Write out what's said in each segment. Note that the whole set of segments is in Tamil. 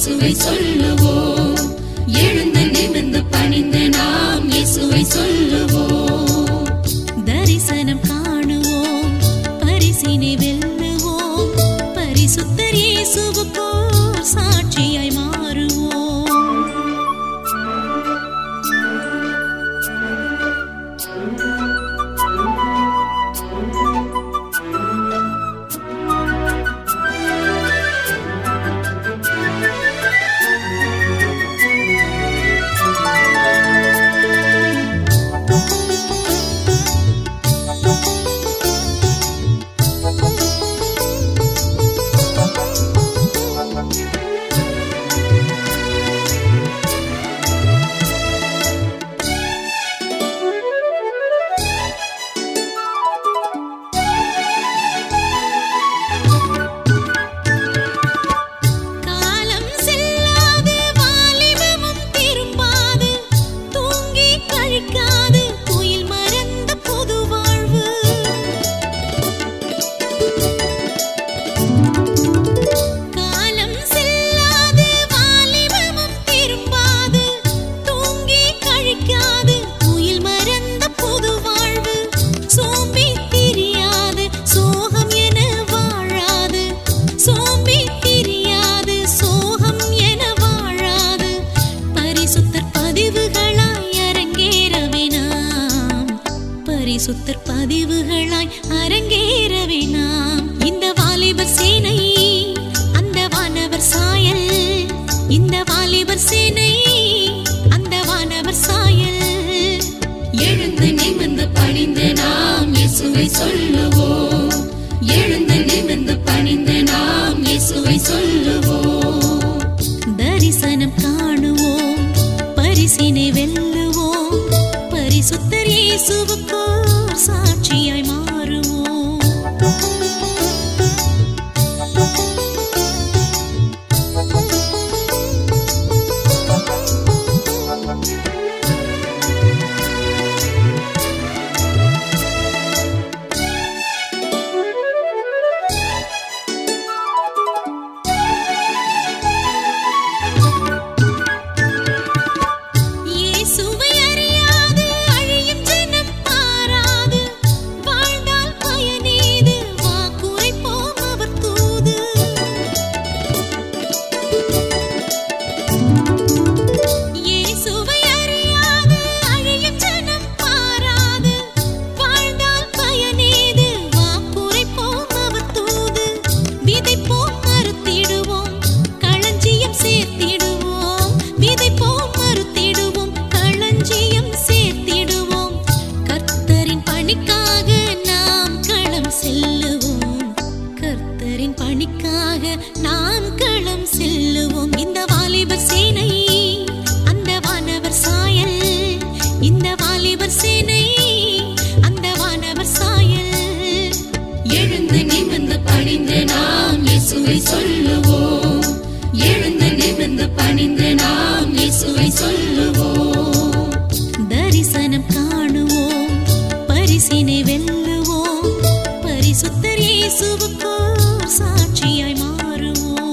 இயேசுவை சொல்லுவோம் எழுந்து நிமிர்ந்து பணிந்து நாம் இயேசுவை சொல்லுவோம் தரிசனம் காணுவோம் பரிசினை வெல்லுவோம் பரிசுத்தர் இயேசுவுக்கோ சாட்சியாய் மாறுவோம் காலம் செல்லாது வாலிபமும் திரும்பாது தூங்கி கழிக்காது குயில் மறந்த புது வாழ்வு காலம் செல்லாது வாலிபமும் திரும்பாது தூங்கி கழிக்காது குயில் மறந்த புது வாழ்வு சோம்பி திரியாது சோகம் என வாழாது சோம்பி திரியாது சோகம் என வாழாது பரிசுத்தர் பதிவுகளாய் அரங்கேறவே நாம் பரிசுத்தர் பதிவுகளாய் அரங்கேறவே நாம் இந்த வாலிபர் சேனை அந்த வானவர் சாயல் இந்த வாலிபர் சேனை அந்த வானவர் சாயல் எழுந்து நிமிர்ந்து பணிந்து நாம் இயேசுவை சொல்லுவோம் எழுந்து நிமிர்ந்து பணிந்து நாம் இயேசுவை சொல்லுவோம் தரிசனம் காணுவோம் பரிசினை வெல்லுவோம் பரிசுத்தர் இயேசுவுக்கோ சாட்சியாய் மாறுவோம் இயேசுவை அறியாது அழியும் ஜனம் மாறாது வாழ்ந்தால் பயனேது வாக்குரைப்போம் அவர் தூது இயேசுவை அறியாது அழியும் ஜனம் மாறாது வாழ்ந்தால் பயனேது வாக்குரைப்போம் அவர் தூது விதைப்போம் மறுத்திடுவோம் களஞ்சியம் சேர்த்திடுவோம் விதைப்போம் மறுத்திடுவோம் களஞ்சியம் சேர்த்திடுவோம் கர்த்தரின் பணிக்காக நாம் களம் செல்லுவோம் கர்த்தரின் பணிக்காக நாம் களம் செல்லுவோம் இந்த வாலிபர் சேனை அந்த வானவர் சாயல் இந்த வாலிபர் சேனை அந்த வானவர் சாயல் எழுந்து நிமிர்ந்து பணிந்து நாம் இயேசுவை சொல்லுவோம் எழுந்து நிமிர்ந்து பணிந்து நாம் இயேசுவை சொல்லுவோம் தரிசனம் காணுவோம் பரிசினை வெல்லுவோம் பரிசுத்தர் இயேசுவுக்கோ சாட்சியாய் மாறுவோம்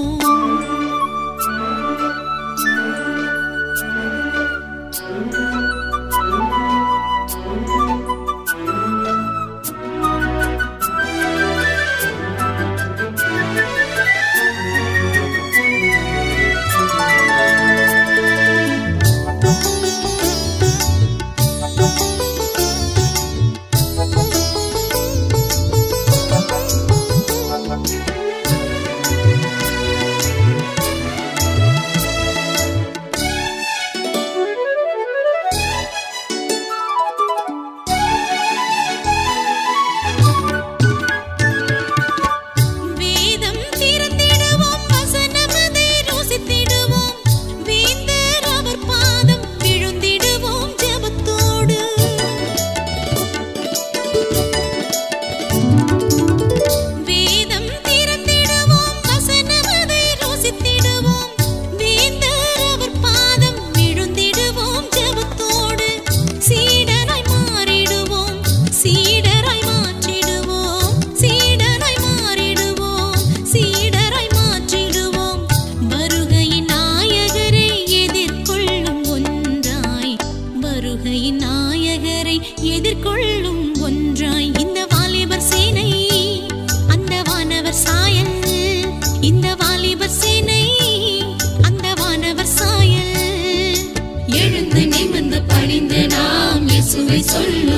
இயேசுவை சொல்லுவோம்